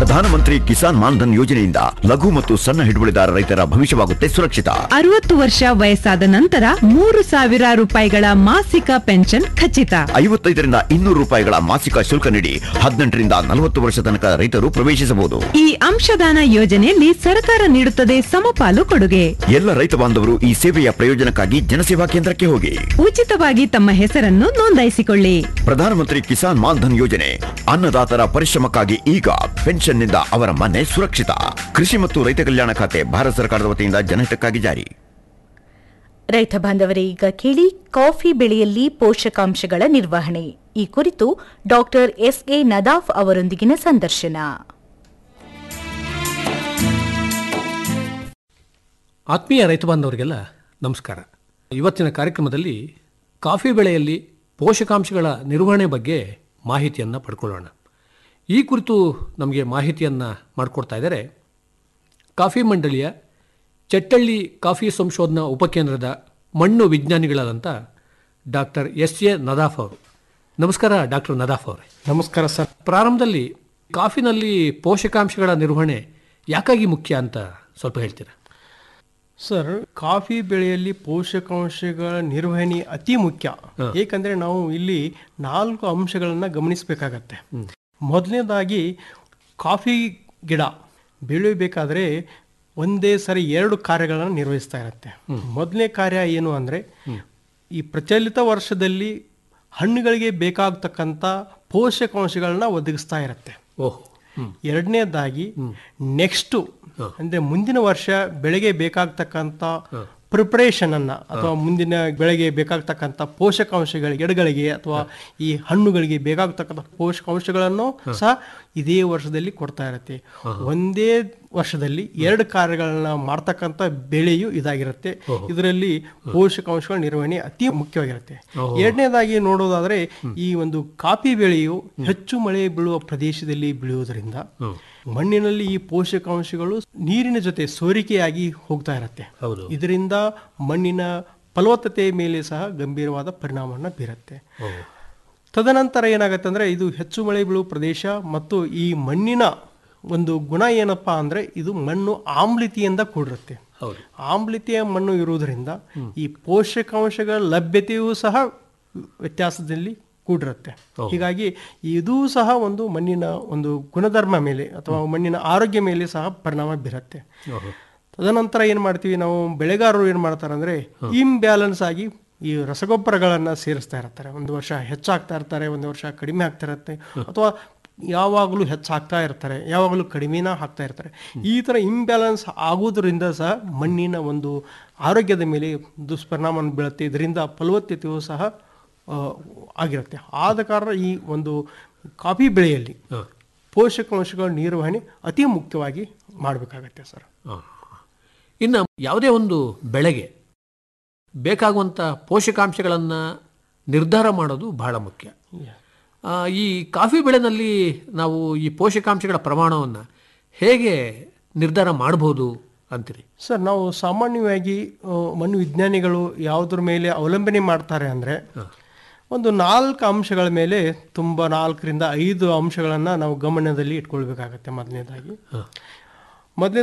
ಪ್ರಧಾನಮಂತ್ರಿ ಕಿಸಾನ್ ಮಾನ್ಧನ್ ಯೋಜನೆಯಿಂದ ಲಘು ಮತ್ತು ಸಣ್ಣ ಹಿಡುವಳಿದಾರ ರೈತರ ಭವಿಷ್ಯವಾಗುತ್ತೆ ಸುರಕ್ಷಿತ ಅರವತ್ತು ವರ್ಷ ವಯಸ್ಸಾದ ನಂತರ ಮೂರು ಸಾವಿರ ರೂಪಾಯಿಗಳ ಮಾಸಿಕ ಪೆನ್ಷನ್ ಖಚಿತ ಐವತ್ತೈದರಿಂದ ಇನ್ನೂರು ರೂಪಾಯಿಗಳ ಮಾಸಿಕ ಶುಲ್ಕ ನೀಡಿ ಹದಿನೆಂಟರಿಂದ ನಲವತ್ತು ವರ್ಷ ತನಕ ರೈತರು ಪ್ರವೇಶಿಸಬಹುದು ಈ ಅಂಶದಾನ ಯೋಜನೆಯಲ್ಲಿ ಸರ್ಕಾರ ನೀಡುತ್ತದೆ ಸಮಪಾಲು ಕೊಡುಗೆ ಎಲ್ಲ ರೈತ ಬಾಂಧವರು ಈ ಸೇವೆಯ ಪ್ರಯೋಜನಕ್ಕಾಗಿ ಜನಸೇವಾ ಕೇಂದ್ರಕ್ಕೆ ಹೋಗಿ ಉಚಿತವಾಗಿ ತಮ್ಮ ಹೆಸರನ್ನು ನೋಂದಾಯಿಸಿಕೊಳ್ಳಿ ಪ್ರಧಾನಮಂತ್ರಿ ಕಿಸಾನ್ ಮಾನ್ಧನ್ ಯೋಜನೆ ಅನ್ನದಾತರ ಪರಿಶ್ರಮಕ್ಕಾಗಿ ಈಗ ಪೆನ್ಷನ್ನಿಂದ ಅವರ ಮನೆ ಸುರಕ್ಷಿತ ಕೃಷಿ ಮತ್ತು ರೈತ ಕಲ್ಯಾಣ ಖಾತೆ ಭಾರತ ಸರ್ಕಾರದ ವತಿಯಿಂದ ಜನಹಿತಕ್ಕಾಗಿ ಜಾರಿ ರೈತ ಬಾಂಧವರೇ ಈಗ ಕೇಳಿ ಕಾಫಿ ಬೆಳೆಯಲ್ಲಿ ಪೋಷಕಾಂಶಗಳ ನಿರ್ವಹಣೆ ಈ ಕುರಿತು ಡಾಕ್ಟರ್ ಎಸ್ ಎ ನದಾಫ್ ಅವರೊಂದಿಗಿನ ಸಂದರ್ಶನ ಆತ್ಮೀಯ ರೈತ ಬಾಂಧವರಿಗೆಲ್ಲ ನಮಸ್ಕಾರ ಇವತ್ತಿನ ಕಾರ್ಯಕ್ರಮದಲ್ಲಿ ಕಾಫಿ ಬೆಳೆಯಲ್ಲಿ ಪೋಷಕಾಂಶಗಳ ನಿರ್ವಹಣೆ ಬಗ್ಗೆ ಮಾಹಿತಿಯನ್ನು ಪಡ್ಕೊಳ್ಳೋಣ ಈ ಕುರಿತು ನಮಗೆ ಮಾಹಿತಿಯನ್ನು ಮಾಡಿಕೊಡ್ತಾ ಇದ್ದಾರೆ ಕಾಫಿ ಮಂಡಳಿಯ ಚಟ್ಟಳ್ಳಿ ಕಾಫಿ ಸಂಶೋಧನಾ ಉಪಕೇಂದ್ರದ ಮಣ್ಣು ವಿಜ್ಞಾನಿಗಳಾದಂಥ ಡಾಕ್ಟರ್ ಎಸ್ ಎ ನದಾಫ್ ಅವರು ನಮಸ್ಕಾರ ಡಾಕ್ಟರ್ ನದಾಫ್ ಅವರೇ ನಮಸ್ಕಾರ ಸರ್ ಪ್ರಾರಂಭದಲ್ಲಿ ಕಾಫಿನಲ್ಲಿ ಪೋಷಕಾಂಶಗಳ ನಿರ್ವಹಣೆ ಯಾಕಾಗಿ ಮುಖ್ಯ ಅಂತ ಸ್ವಲ್ಪ ಹೇಳ್ತೀರಾ ಸರ್ ಕಾಫಿ ಬೆಳೆಯಲ್ಲಿ ಪೋಷಕಾಂಶಗಳ ನಿರ್ವಹಣೆ ಅತಿ ಮುಖ್ಯ ಏಕೆಂದರೆ ನಾವು ಇಲ್ಲಿ ನಾಲ್ಕು ಅಂಶಗಳನ್ನು ಗಮನಿಸಬೇಕಾಗತ್ತೆ ಮೊದಲನೇದಾಗಿ ಕಾಫಿ ಗಿಡ ಬೆಳೆಯಬೇಕಾದ್ರೆ ಒಂದೇ ಸರಿ ಎರಡು ಕಾರ್ಯಗಳನ್ನು ನಿರ್ವಹಿಸ್ತಾ ಇರುತ್ತೆ ಮೊದಲನೇ ಕಾರ್ಯ ಏನು ಅಂದರೆ ಈ ಪ್ರಚಲಿತ ವರ್ಷದಲ್ಲಿ ಹಣ್ಣುಗಳಿಗೆ ಬೇಕಾಗ್ತಕ್ಕಂಥ ಪೋಷಕಾಂಶಗಳನ್ನ ಒದಗಿಸ್ತಾ ಇರುತ್ತೆ ಓಹೋ ಎರಡನೇದಾಗಿ ನೆಕ್ಸ್ಟು ಅಂದ್ರೆ ಮುಂದಿನ ವರ್ಷ ಬೆಳೆಗೆ ಬೇಕಾಗ್ತಕ್ಕಂಥ ಪ್ರಿಪರೇಷನ್ ಅನ್ನ ಅಥವಾ ಮುಂದಿನ ಬೆಳೆಗೆ ಬೇಕಾಗ್ತಕ್ಕಂಥ ಪೋಷಕಾಂಶಗಳ ಗಿಡಗಳಿಗೆ ಅಥವಾ ಈ ಹಣ್ಣುಗಳಿಗೆ ಬೇಕಾಗ್ತಕ್ಕಂಥ ಪೋಷಕಾಂಶಗಳನ್ನು ಸಹ ಇದೇ ವರ್ಷದಲ್ಲಿ ಕೊಡ್ತಾ ಇರುತ್ತೆ ಒಂದೇ ವರ್ಷದಲ್ಲಿ ಎರಡು ಕಾರ್ಯಗಳನ್ನ ಮಾಡ್ತಕ್ಕಂಥ ಬೆಳೆಯು ಇದಾಗಿರುತ್ತೆ ಇದರಲ್ಲಿ ಪೋಷಕಾಂಶಗಳ ನಿರ್ವಹಣೆ ಅತಿ ಮುಖ್ಯವಾಗಿರುತ್ತೆ ಎರಡನೇದಾಗಿ ನೋಡೋದಾದ್ರೆ ಈ ಒಂದು ಕಾಫಿ ಬೆಳೆಯು ಹೆಚ್ಚು ಮಳೆ ಬೀಳುವ ಪ್ರದೇಶದಲ್ಲಿ ಬೆಳೆಯುವುದರಿಂದ ಮಣ್ಣಿನಲ್ಲಿ ಈ ಪೋಷಕಾಂಶಗಳು ನೀರಿನ ಜೊತೆ ಸೋರಿಕೆಯಾಗಿ ಹೋಗ್ತಾ ಇರುತ್ತೆ ಹೌದು. ಇದರಿಂದ ಮಣ್ಣಿನ ಫಲವತ್ತತೆ ಮೇಲೆ ಸಹ ಗಂಭೀರವಾದ ಪರಿಣಾಮವನ್ನು ಬೀರುತ್ತೆ ತದನಂತರ ಏನಾಗುತ್ತೆ ಅಂದ್ರೆ ಇದು ಹೆಚ್ಚು ಮಳೆ ಬೀಳುವ ಪ್ರದೇಶ ಮತ್ತು ಈ ಮಣ್ಣಿನ ಒಂದು ಗುಣ ಏನಪ್ಪಾ ಅಂದ್ರೆ ಇದು ಮಣ್ಣು ಆಮ್ಲತೆಯಿಂದ ಕೂಡಿರುತ್ತೆ ಹೌದು ಆಮ್ಲತೆಯ ಮಣ್ಣು ಇರುವುದರಿಂದ ಈ ಪೋಷಕಾಂಶಗಳ ಲಭ್ಯತೆಯೂ ಸಹ ವ್ಯತ್ಯಾಸದಲ್ಲಿ ಕೂಡಿರುತ್ತೆ ಹೀಗಾಗಿ ಇದೂ ಸಹ ಒಂದು ಮಣ್ಣಿನ ಒಂದು ಗುಣಧರ್ಮ ಮೇಲೆ ಅಥವಾ ಮಣ್ಣಿನ ಆರೋಗ್ಯ ಮೇಲೆ ಸಹ ಪರಿಣಾಮ ಬೀರುತ್ತೆ ತದನಂತರ ಏನು ಮಾಡ್ತೀವಿ ನಾವು ಬೆಳೆಗಾರರು ಏನು ಮಾಡ್ತಾರೆ ಅಂದ್ರೆ ಇಂಬ್ಯಾಲೆನ್ಸ್ ಆಗಿ ಈ ರಸಗೊಬ್ಬರಗಳನ್ನ ಸೇರಿಸ್ತಾ ಇರ್ತಾರೆ ಒಂದು ವರ್ಷ ಹೆಚ್ಚಾಗ್ತಾ ಇರ್ತಾರೆ ಒಂದು ವರ್ಷ ಕಡಿಮೆ ಆಗ್ತಾ ಇರುತ್ತೆ ಅಥವಾ ಯಾವಾಗಲೂ ಹೆಚ್ಚಾಗ್ತಾ ಇರ್ತಾರೆ ಯಾವಾಗಲೂ ಕಡಿಮೆನ ಹಾಕ್ತಾ ಇರ್ತಾರೆ ಈ ಥರ ಇಂಬ್ಯಾಲೆನ್ಸ್ ಆಗುವುದರಿಂದ ಸಹ ಮಣ್ಣಿನ ಒಂದು ಆರೋಗ್ಯದ ಮೇಲೆ ದುಷ್ಪರಿಣಾಮ ಬೀಳುತ್ತೆ ಇದರಿಂದ ಫಲವತ್ತತೆಯು ಸಹ ಆ, ಆಗಿರುತ್ತೆ ಆದ ಕಾರಣ ಈ ಒಂದು ಕಾಫಿ ಬೆಳೆಯಲ್ಲಿ ಪೋಷಕಾಂಶಗಳ ನಿರ್ವಹಣೆ ಅತಿ ಮುಖ್ಯವಾಗಿ ಮಾಡಬೇಕಾಗತ್ತೆ ಸರ್ ಇನ್ನು ಯಾವುದೇ ಒಂದು ಬೆಳೆಗೆ ಬೇಕಾಗುವಂಥ ಪೋಷಕಾಂಶಗಳನ್ನು ನಿರ್ಧಾರ ಮಾಡೋದು ಬಹಳ ಮುಖ್ಯ ಆ, ಈ ಕಾಫಿ ಬೆಳೆನಲ್ಲಿ ನಾವು ಈ ಪೋಷಕಾಂಶಗಳ ಪ್ರಮಾಣವನ್ನು ಹೇಗೆ ನಿರ್ಧಾರ ಮಾಡ್ಬೋದು ಅಂತೀರಿ ಸರ್ ನಾವು ಸಾಮಾನ್ಯವಾಗಿ ಆ, ಮಣ್ಣು ವಿಜ್ಞಾನಿಗಳು ಯಾವುದ್ರ ಮೇಲೆ ಅವಲಂಬನೆ ಮಾಡ್ತಾರೆ ಅಂದರೆ ಒಂದು ನಾಲ್ಕು ಅಂಶಗಳ ಮೇಲೆ ತುಂಬ ನಾಲ್ಕರಿಂದ ಐದು ಅಂಶಗಳನ್ನು ನಾವು ಗಮನದಲ್ಲಿ ಇಟ್ಕೊಳ್ಬೇಕಾಗತ್ತೆ ಮೊದಲನೇದಾಗಿ ಮೊದಲನೇ